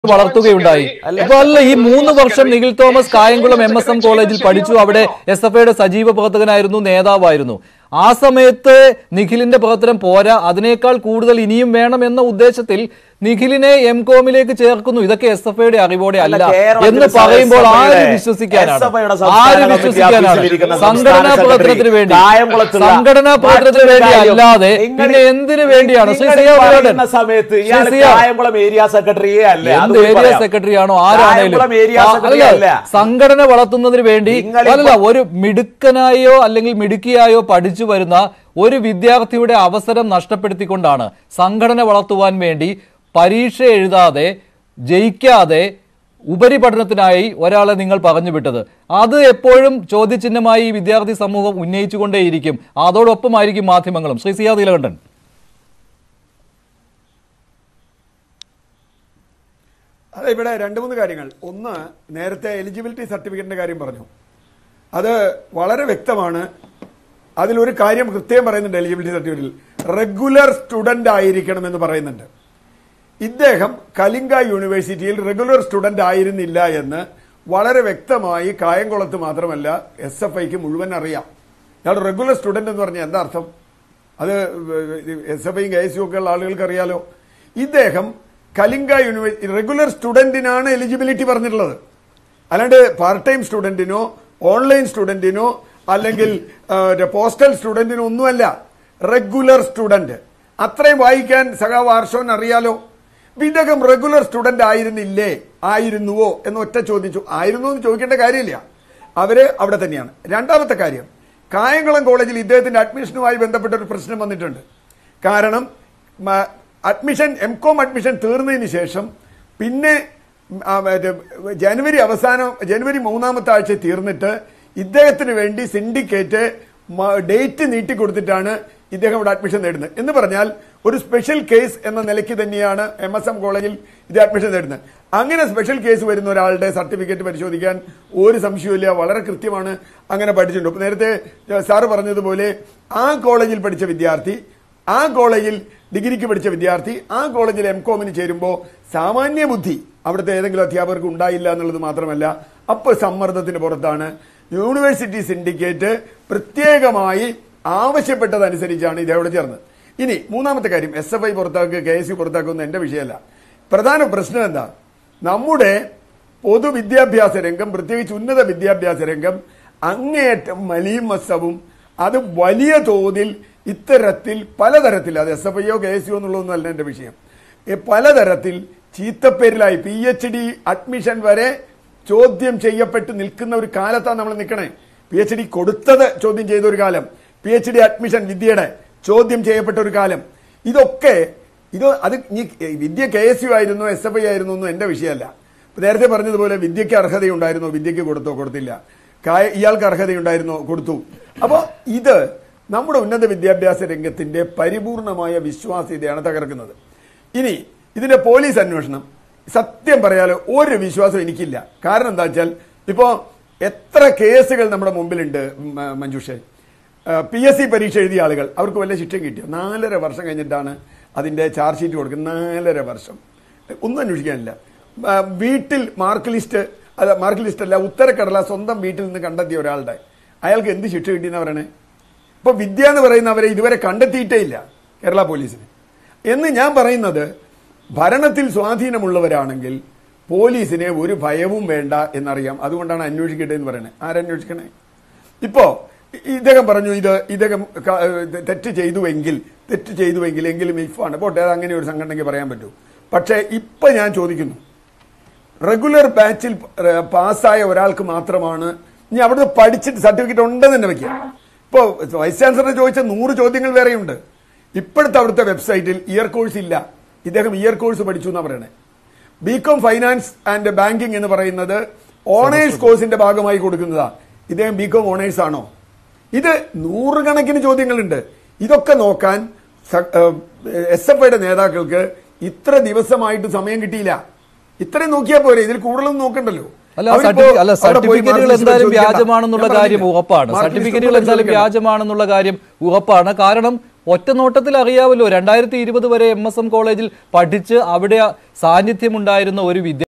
വളർത്തുകയുണ്ടായി അപ്പൊ അല്ല ഈ മൂന്ന് വർഷം Nikhil Thomas Kayamkulam M S M കോളേജിൽ പഠിച്ചു അവിടെ എസ് എഫ് ഐയുടെ സജീവ പ്രവർത്തകനായിരുന്നു നേതാവായിരുന്നു ആ സമയത്ത് നിഖിലിന്റെ പ്രവർത്തനം പോരാ അതിനേക്കാൾ കൂടുതൽ ഇനിയും വേണം എന്ന ഉദ്ദേശത്തിൽ നിഖിലിനെ എം കോമിലേക്ക് ചേർക്കുന്നു ഇതൊക്കെ എസ് എഫ് ഐയുടെ അറിവോടെ അല്ല കേരളത്തിൽ എന്ന് പറയുമ്പോൾ SFI ആര് യുടെ വിശ്വസിക്കാനാണ് സംസ്ഥാന ആര് കമ്മിറ്റി വിശ്വസിക്കാനാണ് ഓഫീസിലിരിക്കുന്ന സംഘടനാ സംസ്ഥാന പ്രവർത്തനത്തിന് വേണ്ടി കായംകുളത്തുള്ള സംഘടനാ പ്രവർത്തനത്തിന് വേണ്ടി മറ്റൊരു കാര്യം, അല്ലാതെ നിങ്ങൾ- പിന്നെ എന്തിനു വേണ്ടിയാണ് ശ്രീ നിങ്ങൾ സിയാ പറയുന്ന ഉള്ളടൻ. സമയത്ത് ശ്രീ ഇയാൾ സിയാ, കായംകുളം ഏരിയ സെക്രട്ടറിയെ അല്ല എന്ത് ഏരിയ സെക്രട്ടറി ആണോ ആരാണേലും കായംകുളം ഏരിയ ആ, സെക്രട്ടറി അല്ല, അല്ല സംഘടന വളർത്തുന്നതിന് വേണ്ടി നിങ്ങളിപ്പോ- അല്ല ഒരു മിടുക്കനായോ അല്ലെങ്കിൽ മിടുക്കിയായോ പഠിച്ചു വരുന്ന ഒരു വിദ്യാർത്ഥിയുടെ അവസരം നഷ്ടപ്പെടുത്തിക്കൊണ്ടാണ് സംഘടന വളർത്തുവാൻ വേണ്ടി പരീക്ഷ എഴുതാതെ ജയിക്കാതെ ഉപരിപഠനത്തിനായി ഒരാളെ നിങ്ങൾ പറഞ്ഞു വിട്ടത് അത് എപ്പോഴും ചോദ്യചിഹ്നമായി ഈ വിദ്യാർത്ഥി സമൂഹം ഉന്നയിച്ചുകൊണ്ടേയിരിക്കും അതോടൊപ്പമായിരിക്കും മാധ്യമങ്ങളും ശ്രീ സിയാ നീലകണ്ഠൻ അതെ ഇവിടെ രണ്ട് മൂന്ന് കാര്യങ്ങൾ ഒന്ന് നേരത്തെ എലിജിബിലിറ്റി സർട്ടിഫിക്കറ്റിന്റെ കാര്യം പറഞ്ഞു അത് വളരെ വ്യക്തമാണ് അതിലൊരു കാര്യം കൃത്യം പറയുന്നുണ്ട് എലിജിബിലിറ്റി സർട്ടിഫിക്കറ്റിൽ റെഗുലർ സ്റ്റുഡന്റ് ആയിരിക്കണം എന്ന് പറയുന്നുണ്ട് ഇദ്ദേഹം കലിംഗ യൂണിവേഴ്സിറ്റിയിൽ റെഗുലർ സ്റ്റുഡന്റ് ആയിരുന്നില്ല എന്ന് വളരെ വ്യക്തമായി കായംകുളത്ത് മാത്രമല്ല എസ് എഫ് ഐക്ക് മുഴുവൻ അറിയാം ഇയാൾ റെഗുലർ സ്റ്റുഡന്റ് എന്ന് പറഞ്ഞാൽ എന്താ അർത്ഥം അത് S F I K S U ഒക്കെ ഉള്ള ആളുകൾക്ക് അറിയാലോ ഇദ്ദേഹം കലിംഗ യൂണിവേഴ്സിറ്റി റെഗുലർ സ്റ്റുഡന്റിനാണ് എലിജിബിലിറ്റി പറഞ്ഞിട്ടുള്ളത് അല്ലാണ്ട് പാർട്ട് ടൈം സ്റ്റുഡന്റിനോ ഓൺലൈൻ സ്റ്റുഡന്റിനോ അല്ലെങ്കിൽ പോസ്റ്റൽ സ്റ്റുഡന്റിനോ ഒന്നുമല്ല റെഗുലർ സ്റ്റുഡന്റ് അത്രയും വായിക്കാൻ സഖാവ് ആർഷോൻ അറിയാലോ അപ്പൊ ഇദ്ദേഹം റെഗുലർ സ്റ്റുഡന്റ് ആയിരുന്നില്ലേ ആയിരുന്നുവോ എന്ന് ഒറ്റ ചോദിച്ചു ആയിരുന്നു എന്ന് ചോദിക്കേണ്ട കാര്യമില്ല അവര് അവിടെ തന്നെയാണ് രണ്ടാമത്തെ കാര്യം കായംകുളം കോളേജിൽ ഇദ്ദേഹത്തിന്റെ അഡ്മിഷനുമായി ബന്ധപ്പെട്ട ഒരു പ്രശ്നം വന്നിട്ടുണ്ട് കാരണം മ- അഡ്മിഷൻ എം കോം അഡ്മിഷൻ തീർന്നതിന് ശേഷം പിന്നെ ആ, മറ്റേ ജനുവരി അവസാനം ജനുവരി മൂന്നാമത്തെ ആഴ്ച തീർന്നിട്ട് ഇദ്ദേഹത്തിന് വേണ്ടി സിൻഡിക്കേറ്റ് മ- ഡേറ്റ് നീട്ടിക്കൊടുത്തിട്ടാണ് ഇദ്ദേഹം ഇവിടെ അഡ്മിഷൻ നേടുന്നത് എന്ന് പറഞ്ഞാൽ ഒരു സ്പെഷ്യൽ കേസ് എന്ന നിലയ്ക്ക് തന്നെയാണ് എം എസ് എം കോളേജിൽ ഇത് അഡ്മിഷൻ നേടുന്നത് അങ്ങനെ സ്പെഷ്യൽ കേസ് വരുന്ന ഒരാളുടെ സർട്ടിഫിക്കറ്റ് പരിശോധിക്കാൻ ഒരു സംശയമില്ല വളരെ കൃത്യമാണ് അങ്ങനെ പഠിച്ചിട്ടുണ്ട് ഇപ്പൊ നേരത്തെ സാറ് പറഞ്ഞതുപോലെ ആ കോളേജിൽ പഠിച്ച വിദ്യാർത്ഥി ആ കോളേജിൽ ഡിഗ്രിക്ക് പഠിച്ച വിദ്യാർത്ഥി ആ കോളേജിൽ എം കോമിന് ചേരുമ്പോൾ സാമാന്യ ബുദ്ധി അവിടുത്തെ ഏതെങ്കിലും അധ്യാപകർക്ക് ഉണ്ടായില്ല എന്നുള്ളത് മാത്രമല്ല അപ്പോൾ സമ്മർദ്ദത്തിന് പുറത്താണ് യൂണിവേഴ്സിറ്റി സിൻഡിക്കേറ്റ് പ്രത്യേകമായി ആവശ്യപ്പെട്ടതനുസരിച്ചാണ് ഇത് അവിടെ ചേർന്നത് ഇനി മൂന്നാമത്തെ കാര്യം എസ് എഫ് ഐ പുറത്താക്കുക കെ എസ് യു പുറത്താക്കുന്ന എന്റെ വിഷയമല്ല പ്രധാന പ്രശ്നം എന്താ നമ്മുടെ പൊതുവിദ്യാഭ്യാസ രംഗം പ്രത്യേകിച്ച് ഉന്നത വിദ്യാഭ്യാസ രംഗം അങ്ങേയറ്റം മലീമസവും അത് വലിയ തോതിൽ ഇത്തരത്തിൽ പലതരത്തിൽ അത് എസ് എഫ് ഐയോ കെ എസ് യു എന്നുള്ളതൊന്നും അല്ല എന്റെ വിഷയം ഏ, പലതരത്തിൽ ചീത്തപ്പേരിലായി പി എച്ച് ഡി അഡ്മിഷൻ വരെ ചോദ്യം ചെയ്യപ്പെട്ട് നിൽക്കുന്ന ഒരു കാലത്താണ് നമ്മൾ നിൽക്കണേ പി എച്ച് ഡി കൊടുത്തത് ചോദ്യം ചെയ്ത ഒരു കാലം പി എച്ച് ഡി അഡ്മിഷൻ വിദ്യയുടെ ചോദ്യം ചെയ്യപ്പെട്ട ഒരു കാലം ഇതൊക്കെ ഇത് അത് ഈ വിദ്യ കെ എസ് യു ആയിരുന്നു എസ് എഫ് ഐ ആയിരുന്നു ഒന്നും എന്റെ വിഷയമല്ല ഇപ്പൊ നേരത്തെ പറഞ്ഞതുപോലെ വിദ്യയ്ക്ക് അർഹതയുണ്ടായിരുന്നോ വിദ്യയ്ക്ക് കൊടുത്തോ കൊടുത്തില്ല കായ- ഇയാൾക്ക് അർഹതയുണ്ടായിരുന്നോ കൊടുത്തു അപ്പോ ഇത് നമ്മുടെ ഉന്നത വിദ്യാഭ്യാസ രംഗത്തിന്റെ പരിപൂർണമായ വിശ്വാസ്യതയാണ് തകർക്കുന്നത് ഇനി ഇതിന്റെ പോലീസ് അന്വേഷണം സത്യം പറയാലോ ഒരു വിശ്വാസം എനിക്കില്ല കാരണം എന്താ വെച്ചാൽ ഇപ്പോ എത്ര കേസുകൾ നമ്മുടെ മുമ്പിലുണ്ട് മ- മഞ്ജുഷേ പി എസ് സി പരീക്ഷ എഴുതിയ ആളുകൾ അവർക്ക് വല്ല ശിക്ഷയും കിട്ടിയോ നാലര വർഷം കഴിഞ്ഞിട്ടാണ് അതിന്റെ ചാർജ് ഷീറ്റ് കൊടുക്കുന്നത് നാലര വർഷം ഒന്നും അന്വേഷിക്കാനില്ല ആ, വീട്ടിൽ മാർക്ക് ലിസ്റ്റ് അല്ല മാർക്ക് ലിസ്റ്റ് അല്ല ഉത്തരക്കടല സ്വന്തം വീട്ടിൽ നിന്ന് കണ്ടെത്തിയ ഒരാളുടെ അയാൾക്ക് എന്ത് ശിക്ഷ കിട്ടിയെന്ന് പറയണേ ഇപ്പൊ വിദ്യ എന്ന് പറയുന്നവരെ ഇതുവരെ കണ്ടെത്തിയിട്ടേ ഇല്ല കേരള പോലീസിന് എന്ന് ഞാൻ പറയുന്നത് ഭരണത്തിൽ സ്വാധീനമുള്ളവരാണെങ്കിൽ പോലീസിനെ ഒരു ഭയവും വേണ്ട എന്നറിയാം അതുകൊണ്ടാണ് അന്വേഷിക്കട്ടെ എന്ന് പറയുന്നത് ആരന്വേഷിക്കണേ ഇപ്പോ ഇ- ഇദ്ദേഹം പറഞ്ഞു ഇത് ഇദ്ദേഹം ക- ഏഹ് തെറ്റ് ചെയ്തുവെങ്കിൽ തെറ്റ് ചെയ്തുവെങ്കിൽ എങ്കിലും ഇഫാണ് പോട്ടെ അത് അങ്ങനെ ഒരു സംഘടനയ്ക്ക് പറയാൻ പറ്റൂ പക്ഷേ ഇപ്പൊ ഞാൻ ചോദിക്കുന്നു റെഗുലർ ബാച്ചിൽ ഏഹ്, പാസ്സായ ഒരാൾക്ക് മാത്രമാണ് ഇനി അവിടുന്ന് പഠിച്ചിട്ട് സർട്ടിഫിക്കറ്റ് ഉണ്ടെന്ന് തന്നെ വെക്കുക ഇപ്പോൾ വൈസ് ചാൻസലർ ചോദിച്ച നൂറ് ചോദ്യങ്ങൾ വേറെയുണ്ട് ഇപ്പോഴത്തെ അവിടുത്തെ വെബ്സൈറ്റിൽ ഇയർ കോഴ്സ് ഇല്ല ഇദ്ദേഹം ഇയർ കോഴ്സ് പഠിച്ചു എന്നാണ് പറയണേ ബികോം ഫൈനാൻസ് ആൻഡ് ബാങ്കിങ് എന്ന് പറയുന്നത് ഓണേഴ്സ് കോഴ്സിന്റെ ഭാഗമായി കൊടുക്കുന്നതാ ഇദ്ദേഹം ബികോം ഓണേഴ്സ് ആണോ ഇത് നൂറുകണക്കിന് ചോദ്യങ്ങളുണ്ട് ഇതൊക്കെ നോക്കാൻ എസ് എഫ് ഐയുടെ നേതാക്കൾക്ക് ഇത്ര ദിവസമായിട്ട് സമയം കിട്ടിയില്ല ഇത്രയും നോക്കിയാൽ പോരെ ഇതിൽ കൂടുതലൊന്നും നോക്കണ്ടല്ലോ അല്ല അവരിപ്പോ സർട്ടിഫി- അല്ല അവിടെ പോയി സർട്ടിഫിക്കറ്റുകൾ മാർക്ക് ലിസ്റ്റ് എന്തായാലും പരിശോധിക്കണ്ട. വ്യാജമാണെന്നുള്ള ഞാൻ കാര്യം പറഞ്ഞില്ലേ? ഉറപ്പാണ് മാർക്ക് ലിസ്റ്റ് സർട്ടിഫിക്കറ്റുകൾ എന്തായാലും പരിശോധിക്കണ്ട. വ്യാജമാണെന്നുള്ള കാര്യം ഉറപ്പാണ് കാരണം ഒറ്റ നോട്ടത്തിൽ അറിയാമല്ലോ രണ്ടായിരത്തി ഇരുപത് വരെ എം എസ് എം കോളേജിൽ പഠിച്ച് അവിടെ സാന്നിധ്യമുണ്ടായിരുന്ന ഒരു വിദ്യ